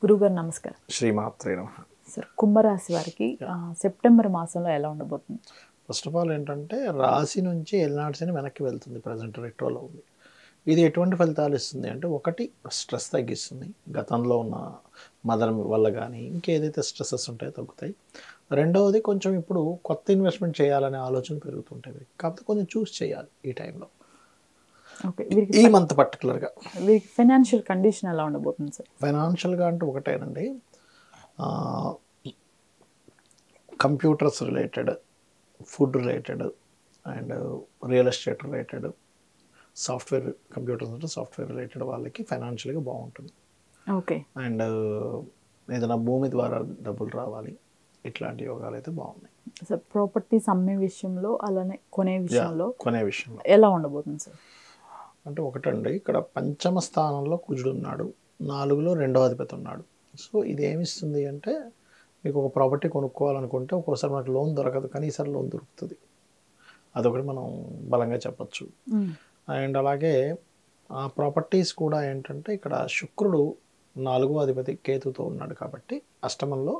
గురుగారు నమస్కారం శ్రీమాత్రే నమ సార్ కుంభరాశి వారికి ఆ, సెప్టెంబర్ మాసంలో ఎలా ఉండబోతుంది ఫస్ట్ ఆఫ్ ఆల్ ఏంటంటే రాశి నుంచి ఎల్నాడ్స్ అని వెనక్కి వెళ్తుంది ప్రజెంట్ రెట్రోలో ఉంది ఇది ఎటువంటి ఫలితాలు ఇస్తుంది అంటే ఒకటి స్ట్రెస్ తగ్గిస్తుంది గతంలో ఉన్న మదర్ వల్ల కానీ ఇంకేదైతే స్ట్రెస్సెస్ ఉంటాయో తగ్గుతాయి రెండవది కొంచెం ఇప్పుడు కొత్త ఇన్వెస్ట్మెంట్ చేయాలనే ఆలోచన పెరుగుతుంటాయి కాకపోతే కొంచెం చూస్ చేయాలి ఈ టైంలో ఓకే వీరికి ఈ మంత్ పర్టికులర్గా వీరికి ఫైనాన్షియల్ కండిషన్ ఎలా ఉండబోతుంది సార్ ఫైనాన్షియల్గా అంటే ఒకటేనండి computers related food related and real estate related software computers అంటే సాఫ్ట్వేర్ రిలేటెడ్ వాళ్ళకి ఫైనాన్షియల్గా బాగుంటుంది ఓకే అండ్ ఏదైనా భూమి ద్వారా డబ్బులు రావాలి ఇట్లాంటి యోగాలు అయితే బాగున్నాయి సార్ ప్రాపర్టీస్ అమ్మే విషయంలో అలానే కొనే విషయంలో కొనే విషయంలో ఎలా ఉండబోతుంది సార్ అంటే ఒకటండి ఇక్కడ పంచమ స్థానంలో కుజుడు ఉన్నాడు నాలుగులో రెండో అధిపతి ఉన్నాడు సో ఇది ఏమిస్తుంది అంటే మీకు ఒక ప్రాపర్టీ కొనుక్కోవాలనుకుంటే ఒక్కోసారి మనకు లోన్ దొరకదు కానీ ఈసారి లోన్ దొరుకుతుంది అదొకటి మనం బలంగా చెప్పచ్చు మ్మ్. అండ్ అలాగే ఆ ప్రాపర్టీస్ కూడా ఏంటంటే ఇక్కడ శుక్రుడు నాలుగో అధిపతి కేతుతో ఉన్నాడు కాబట్టి అష్టమంలో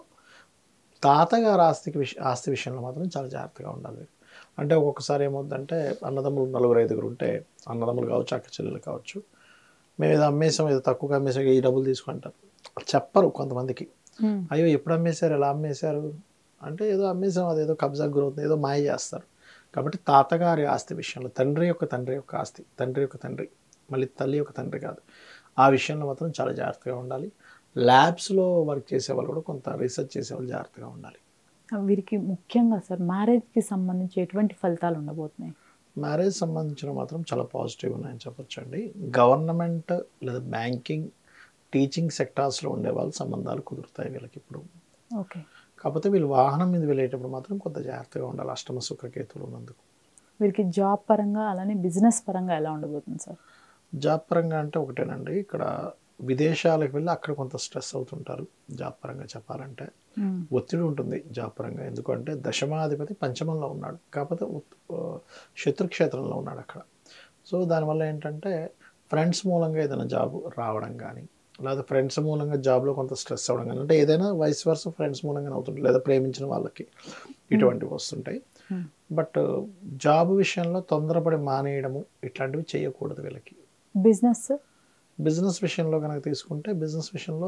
తాతగారు ఆస్తికి విష ఆస్తి విషయంలో మాత్రం చాలా జాగ్రత్తగా ఉండాలి అంటే ఒక్కొక్కసారి ఏమవుతుందంటే అన్నదమ్ములు నలుగురు ఐదుగురు ఉంటే అన్నదమ్ములు కావచ్చు అక్క చెల్లెలు కావచ్చు మేము ఏదో అమ్మేసాం ఏదో తక్కువగా అమ్మేసాం ఈ డబ్బులు తీసుకుంటారు చెప్పరు కొంతమందికి మ్మ్. అయ్యో ఎప్పుడు అమ్మేశారు ఎలా అమ్మేశారు అంటే ఏదో అమ్మేసాం అదేదో కబ్జాకు గురవుతుంది ఏదో మాయ చేస్తారు కాబట్టి తాతగారి ఆస్తి విషయంలో తండ్రి యొక్క తండ్రి యొక్క ఆస్తి తండ్రి యొక్క తండ్రి మళ్ళీ తల్లి యొక్క తండ్రి కాదు ఆ విషయంలో మాత్రం చాలా జాగ్రత్తగా ఉండాలి ల్యాబ్స్లో వర్క్ చేసేవాళ్ళు కూడా కొంత రీసెర్చ్ చేసేవాళ్ళు జాగ్రత్తగా ఉండాలి వీరికి ముఖ్యంగా సార్ మ్యారేజ్కి సంబంధించి ఎటువంటి ఫలితాలు ఉండబోతున్నాయి మ్యారేజ్ సంబంధించిన మాత్రం చాలా పాజిటివ్ ఉన్నాయని చెప్పొచ్చు అండి గవర్నమెంట్ లేదా బ్యాంకింగ్ టీచింగ్ సెక్టార్స్లో ఉండే వాళ్ళ సంబంధాలు కుదురుతాయి వీళ్ళకి ఇప్పుడు ఓకే కాకపోతే వీళ్ళు వాహనం మీద వెళ్ళేటప్పుడు మాత్రం కొంత జాగ్రత్తగా ఉండాలి అష్టమ సుఖకేతులు ఉన్నందుకు వీరికి జాబ్ పరంగా అలానే బిజినెస్ పరంగా ఎలా ఉండబోతుంది సార్ జాబ్ పరంగా అంటే ఒకటేనండి ఇక్కడ విదేశాలకు వెళ్ళి అక్కడ కొంత స్ట్రెస్ అవుతుంటారు జాబ్ పరంగా చెప్పాలంటే మ్మ్. ఒత్తిడి ఉంటుంది జాబ్ పరంగా ఎందుకంటే దశమాధిపతి పంచమంలో ఉన్నాడు కాకపోతే ఉత్- ఆ, శత్రుక్షేత్రంలో ఉన్నాడు అక్కడ సో దానివల్ల ఏంటంటే ఫ్రెండ్స్ మూలంగా ఏదైనా జాబ్ రావడం కానీ లేదా ఫ్రెండ్స్ మూలంగా జాబ్లో కొంత స్ట్రెస్ అవ్వడం కానీ అంటే ఏదైనా వయసు వరుస ఫ్రెండ్స్ మూలంగా అవుతుంది లేదా ప్రేమించిన వాళ్ళకి ఇటువంటివి వస్తుంటాయి Hmm. బట్ జాబ్ విషయంలో తొందరపడి మానేయడము ఇట్లాంటివి చేయకూడదు వీళ్ళకి బిజినెస్ బిజినెస్ విషయంలో కనుక తీసుకుంటే బిజినెస్ విషయంలో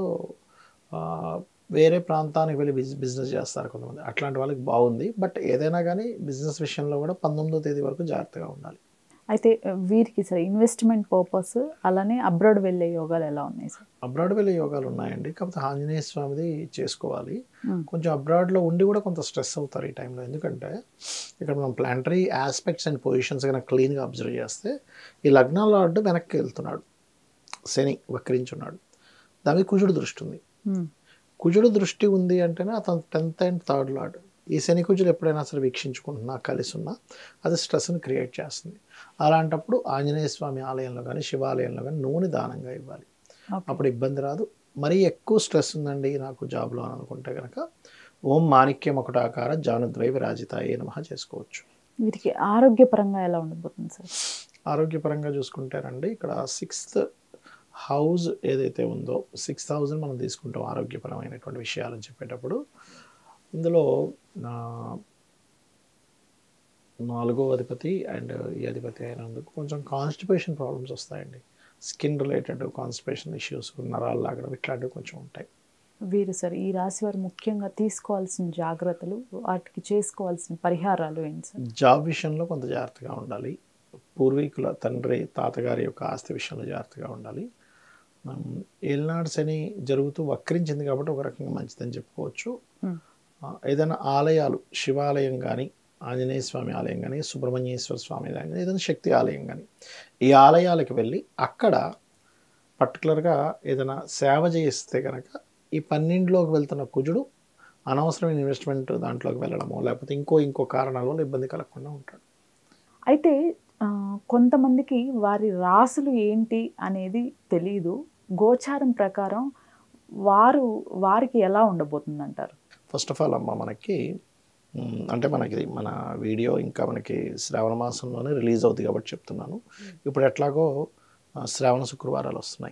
ఆ, వేరే ప్రాంతానికి వెళ్ళి బిజ్ బిజినెస్ చేస్తారు కొంతమంది అట్లాంటి వాళ్ళకి బాగుంది బట్ ఏదైనా కానీ బిజినెస్ విషయంలో కూడా పంతొమ్మిదో తేదీ వరకు జాగ్రత్తగా ఉండాలి అయితే వీరికి సార్ ఇన్వెస్ట్మెంట్ పర్పస్ అలానే అబ్రాడ్ వెళ్ళే యోగాలు ఎలా ఉన్నాయి సార్ అబ్రాడ్ వెళ్ళే యోగాలు ఉన్నాయండి కాకపోతే ఆంజనేయ స్వామిది చేసుకోవాలి మ్మ్. కొంచెం అబ్రాడ్లో ఉండి కూడా కొంత స్ట్రెస్ అవుతారు ఈ టైంలో ఎందుకంటే ఇక్కడ మనం ప్లాంటరీ ఆస్పెక్ట్స్ అండ్ పొజిషన్స్ కనుక క్లీన్గా అబ్జర్వ్ చేస్తే ఈ లగ్నాల్లో అడ్డు వెనక్కి వెళ్తున్నాడు శని వక్రించున్నాడు దాని మీద కుజుడు దృష్టి ఉంది మ్మ్. కుజుడు దృష్టి ఉంది అంటేనే అతను టెన్త్ అండ్ థర్డ్ లార్డ్ ఈ శని కుజులు ఎప్పుడైనా సరే వీక్షించుకుంటున్నా కలిసి ఉన్నా అది స్ట్రెస్ని క్రియేట్ చేస్తుంది అలాంటప్పుడు ఆంజనేయ స్వామి ఆలయంలో కానీ శివాలయంలో కానీ నూనె దానంగా ఇవ్వాలి ఓకే. అప్పుడు ఇబ్బంది రాదు మరీ ఎక్కువ స్ట్రెస్ ఉందండి నాకు జాబ్లో అని అనుకుంటే కనుక ఓం మాణిక్యం ఒకటాకార జానుద్వై విరాజితాయే నమః చేసుకోవచ్చు వీరికి ఆరోగ్యపరంగా ఎలా ఉండబోతుంది సార్ ఆరోగ్యపరంగా చూసుకుంటారండి ఇక్కడ సిక్స్త్ హౌస్ ఏదైతే ఉందో సిక్స్త్ హౌస్ని మనం తీసుకుంటాం ఆరోగ్యపరమైనటువంటి విషయాలని చెప్పేటప్పుడు ఇందులో ఆ, నాలుగో అధిపతి అండ్ ఈ అధిపతి అయినందుకు కొంచెం కాన్స్టిపేషన్ ప్రాబ్లమ్స్ వస్తాయండి స్కిన్ రిలేటెడ్ కాన్స్టిపేషన్ ఇష్యూస్ నరాలు లాగడం ఇట్లాంటివి కొంచెం ఉంటాయి వీరు సార్ ఈ రాశి వారు ముఖ్యంగా తీసుకోవాల్సిన జాగ్రత్తలు వాటికి చేసుకోవాల్సిన పరిహారాలు ఏంటి సార్ జాబ్ విషయంలో కొంత జాగ్రత్తగా ఉండాలి పూర్వీకుల తండ్రి తాతగారి యొక్క ఆస్తి విషయంలో జాగ్రత్తగా ఉండాలి ఉమ్, ఏలినాడు శని జరుగుతూ వక్రించింది కాబట్టి ఒక రకంగా మంచిదని చెప్పుకోవచ్చు మ్మ్. ఆ, ఏదైనా ఆలయాలు శివాలయం కానీ ఆంజనేయ స్వామి ఆలయం కానీ సుబ్రహ్మణ్యేశ్వర స్వామి ఆలయం కానీ ఏదైనా శక్తి ఆలయం కానీ ఈ ఆలయాలకు వెళ్ళి అక్కడ పర్టికులర్గా ఏదైనా సేవ చేస్తే కనుక ఈ పన్నెండులోకి వెళ్తున్న కుజుడు అనవసరమైన ఇన్వెస్ట్మెంట్ దాంట్లోకి వెళ్ళడమో లేకపోతే ఇంకో ఇంకో కారణాల వల్ల ఇబ్బంది కలగకుండా ఉంటాడు అయితే ఆ, కొంతమందికి వారి రాసులు ఏంటి అనేది తెలియదు గోచారం ప్రకారం వారు వారికి ఎలా ఉండబోతుంది అంటారు ఫస్ట్ ఆఫ్ ఆల్ అమ్మ మనకి మ్, అంటే మనకి మన వీడియో ఇంకా మనకి శ్రావణ మాసంలోనే రిలీజ్ అవుతుంది కాబట్టి చెప్తున్నాను ఇప్పుడు ఎట్లాగో ఆ, శ్రావణ శుక్రవారాలు వస్తున్నాయి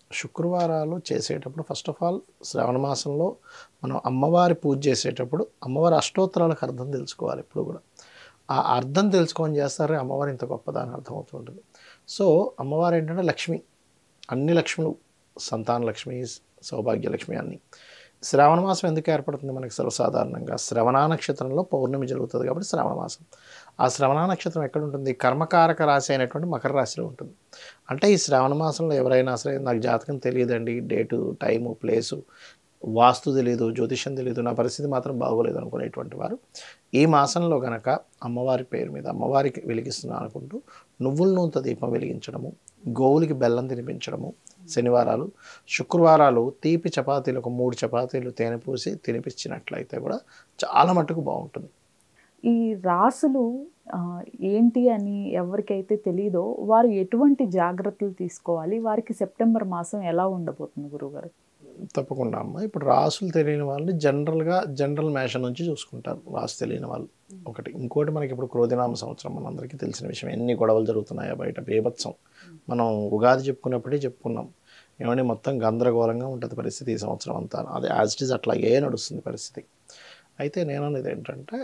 శుక్రవారాలు చేసేటప్పుడు ఫస్ట్ ఆఫ్ ఆల్ శ్రావణ మాసంలో మనం అమ్మవారి పూజ చేసేటప్పుడు అమ్మవారి అష్టోత్తరాలకు అర్థం తెలుసుకోవాలి ఇప్పుడు కూడా ఆ అర్థం తెలుసుకొని చేస్తారే అమ్మవారు ఇంత గొప్పదాని అర్థం అవుతుంటుంది సో అమ్మవారు ఏంటంటే లక్ష్మి అన్ని లక్ష్ములు సంతాన లక్ష్మి సౌభాగ్య లక్ష్మి అన్ని శ్రావణ మాసం ఎందుకు ఏర్పడుతుంది మనకి సర్వసాధారణంగా శ్రవణ నక్షత్రంలో పౌర్ణమి జరుగుతుంది కాబట్టి శ్రావణ మాసం ఆ శ్రవణ నక్షత్రం ఎక్కడ ఉంటుంది కర్మకారక రాశి అయినటువంటి మకర రాశిలో ఉంటుంది అంటే ఈ శ్రావణ మాసంలో ఎవరైనా సరే నాకు జాతకం తెలియదండి డేటు టైము ప్లేసు వాస్తు తెలియదు జ్యోతిష్యం తెలియదు నా పరిస్థితి మాత్రం బాగోలేదు అనుకునేటువంటి వారు ఈ మాసంలో గనక అమ్మవారి పేరు మీద అమ్మవారికి వెలిగిస్తున్నాను అనుకుంటూ నువ్వుల నూనెతో దీపం వెలిగించడము గోవులకి బెల్లం తినిపించడము శనివారాలు శుక్రవారాలు తీపి చపాతీలు ఒక మూడు చపాతీలు తేనె పూసి తినిపించినట్లయితే కూడా చాలా మట్టుకు బాగుంటుంది ఈ రాసులు ఆ, ఏంటి అని ఎవరికైతే తెలియదో వారు ఎటువంటి జాగ్రత్తలు తీసుకోవాలి వారికి సెప్టెంబర్ మాసం ఎలా ఉండబోతుంది గురుగారు తప్పకుండా అమ్మ ఇప్పుడు రాసులు తెలియని వాళ్ళని జనరల్గా జనరల్ మేషన్ నుంచి చూసుకుంటారు రాసు తెలియని వాళ్ళు ఒకటి ఇంకోటి మనకి ఇప్పుడు క్రోధినామ సంవత్సరం మనందరికీ తెలిసిన విషయం ఎన్ని గొడవలు జరుగుతున్నాయో బయట బీభత్సం మనం ఉగాది చెప్పుకున్నప్పుడే చెప్పుకున్నాం ఏమంటే మొత్తం గందరగోళంగా ఉంటుంది పరిస్థితి ఈ సంవత్సరం అంతా అది యాజ్ ఇట్ ఈజ్ అట్లాగే నడుస్తుంది పరిస్థితి అయితే నేను అనేది ఏంటంటే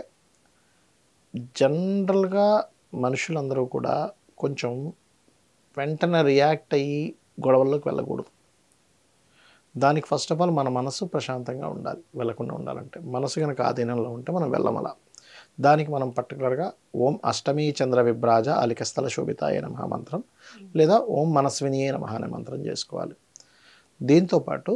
జనరల్గా మనుషులందరూ కూడా కొంచెం వెంటనే రియాక్ట్ అయ్యి గొడవల్లోకి వెళ్ళకూడదు దానికి ఫస్ట్ ఆఫ్ ఆల్ మన మనసు ప్రశాంతంగా ఉండాలి వెళ్ళకుండా ఉండాలంటే మనసు కనుక ఆధీనంలో ఉంటే మనం వెళ్ళమల దానికి మనం పర్టికులర్గా ఓం అష్టమి చంద్ర విభ్రాజ అలికస్థల శోభితాయ నమ మంత్రం లేదా ఓం మనస్వినియే నమ అనే మంత్రం చేసుకోవాలి దీంతోపాటు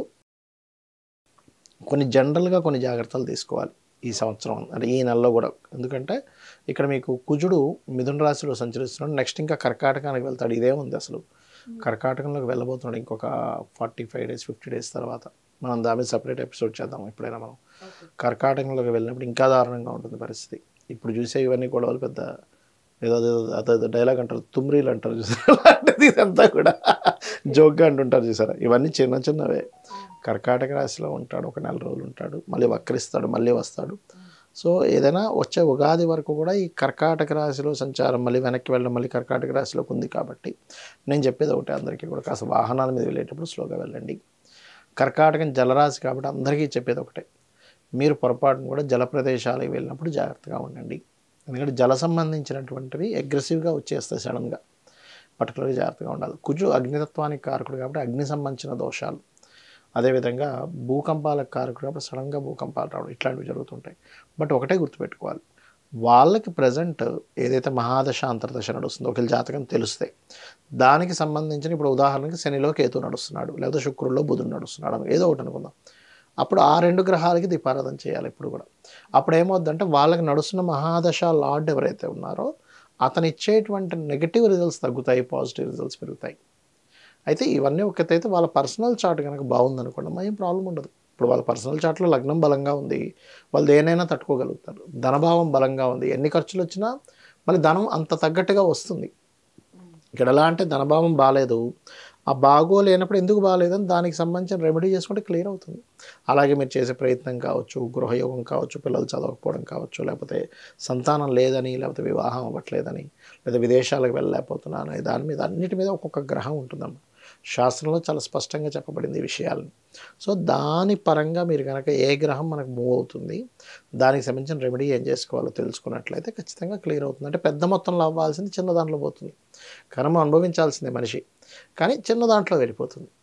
కొన్ని జనరల్గా కొన్ని జాగ్రత్తలు తీసుకోవాలి ఈ సంవత్సరం అంటే ఈ నెలలో కూడా ఎందుకంటే ఇక్కడ మీకు కుజుడు మిథున రాశిలో సంచరిస్తున్నాడు నెక్స్ట్ ఇంకా కర్కాటకానికి వెళ్తాడు ఇదే ఉంది అసలు కర్కాటకంలోకి వెళ్ళబోతున్నాడు ఇంకొక forty five days fifty days తర్వాత మనం దాని మీద సపరేట్ ఎపిసోడ్ చేద్దాం ఎప్పుడైనా మనం కర్కాటకంలోకి వెళ్ళినప్పుడు ఇంకా దారుణంగా ఉంటుంది పరిస్థితి ఇప్పుడు చూసే ఇవన్నీ గొడవలు పెద్ద ఏదో ఏదో అదే డైలాగ్ అంటారు తుమ్రీలు అంటారు చూసారా అలాంటిది ఇదంతా కూడా జోక్గా అంటుంటారు చూసారా ఇవన్నీ చిన్న చిన్నవే కర్కాటక రాశిలో ఉంటాడు ఒక నెల రోజులు ఉంటాడు మళ్ళీ వక్రిస్తాడు మళ్ళీ వస్తాడు సో ఏదైనా వచ్చే ఉగాది వరకు కూడా ఈ కర్కాటక రాశిలో సంచారం మళ్ళీ వెనక్కి వెళ్ళడం మళ్ళీ కర్కాటక రాశిలోకి ఉంది కాబట్టి నేను చెప్పేది ఒకటే అందరికీ కూడా కాస్త వాహనాల మీద వెళ్ళేటప్పుడు స్లోగా వెళ్ళండి కర్కాటకం జలరాశి కాబట్టి అందరికీ చెప్పేది ఒకటే మీరు పొరపాటును కూడా జల ప్రదేశాలకు వెళ్ళినప్పుడు జాగ్రత్తగా ఉండండి ఎందుకంటే జల సంబంధించినటువంటివి అగ్రెసివ్గా వచ్చేస్తాయి సడన్గా పర్టికులర్గా జాగ్రత్తగా ఉండాలి కుజు అగ్నితత్వానికి కారకుడు కాబట్టి అగ్ని సంబంధించిన దోషాలు అదేవిధంగా భూకంపాలకు కారకుడు కాబట్టి సడన్గా భూకంపాలు రావడం ఇట్లాంటివి జరుగుతుంటాయి బట్ ఒకటే గుర్తుపెట్టుకోవాలి వాళ్ళకి ప్రజెంట్ ఏదైతే మహాదశ అంతర్దశ నడుస్తుందో ఒకరి జాతకం తెలుస్తాయి దానికి సంబంధించిన ఇప్పుడు ఉదాహరణకి శనిలో కేతు నడుస్తున్నాడు లేదా శుక్రుల్లో బుధుడు నడుస్తున్నాడు అని ఏదో ఒకటి అనుకుందాం అప్పుడు ఆ రెండు గ్రహాలకి దీపారాధన చేయాలి ఇప్పుడు కూడా అప్పుడు ఏమవుద్దంటే వాళ్ళకి నడుస్తున్న మహాదశ లార్డ్ ఎవరైతే ఉన్నారో అతను ఇచ్చేటువంటి నెగిటివ్ రిజల్ట్స్ తగ్గుతాయి పాజిటివ్ రిజల్ట్స్ పెరుగుతాయి అయితే ఇవన్నీ ఒకటైతే వాళ్ళ పర్సనల్ చార్ట్ కనుక బాగుందనుకోండి మా ఏం ప్రాబ్లం ఉండదు ఇప్పుడు వాళ్ళ పర్సనల్ చార్ట్లో లగ్నం బలంగా ఉంది వాళ్ళు దేనైనా తట్టుకోగలుగుతారు ధనభావం బలంగా ఉంది ఎన్ని ఖర్చులు వచ్చినా మళ్ళీ ధనం అంత తగ్గట్టుగా వస్తుంది ఇక్కడ ఎలా అంటే ధనభావం బాగాలేదు ఆ బాగోలేనప్పుడు ఎందుకు బాగాలేదని దానికి సంబంధించిన రెమెడీ చేసుకుంటే క్లియర్ అవుతుంది అలాగే మీరు చేసే ప్రయత్నం కావచ్చు గృహయోగం కావచ్చు పిల్లలు చదవకపోవడం కావచ్చు లేకపోతే సంతానం లేదని లేకపోతే వివాహం అవ్వట్లేదని లేదా విదేశాలకు వెళ్ళలేకపోతున్నాను అనే దాని మీద అన్నిటి మీద ఒక్కొక్క గ్రహం ఉంటుందన్నమాట శాస్త్రంలో చాలా స్పష్టంగా చెప్పబడింది ఈ విషయాలను సో దాని పరంగా మీరు కనుక ఏ గ్రహం మనకు మూవ్ అవుతుంది దానికి సంబంధించిన రెమెడీ ఏం చేసుకోవాలో తెలుసుకున్నట్లయితే ఖచ్చితంగా క్లియర్ అవుతుంది అంటే పెద్ద మొత్తంలో అవ్వాల్సింది చిన్న దాంట్లో పోతుంది కర్మ అనుభవించాల్సిందే మనిషి కానీ చిన్న దాంట్లో వెళ్ళిపోతుంది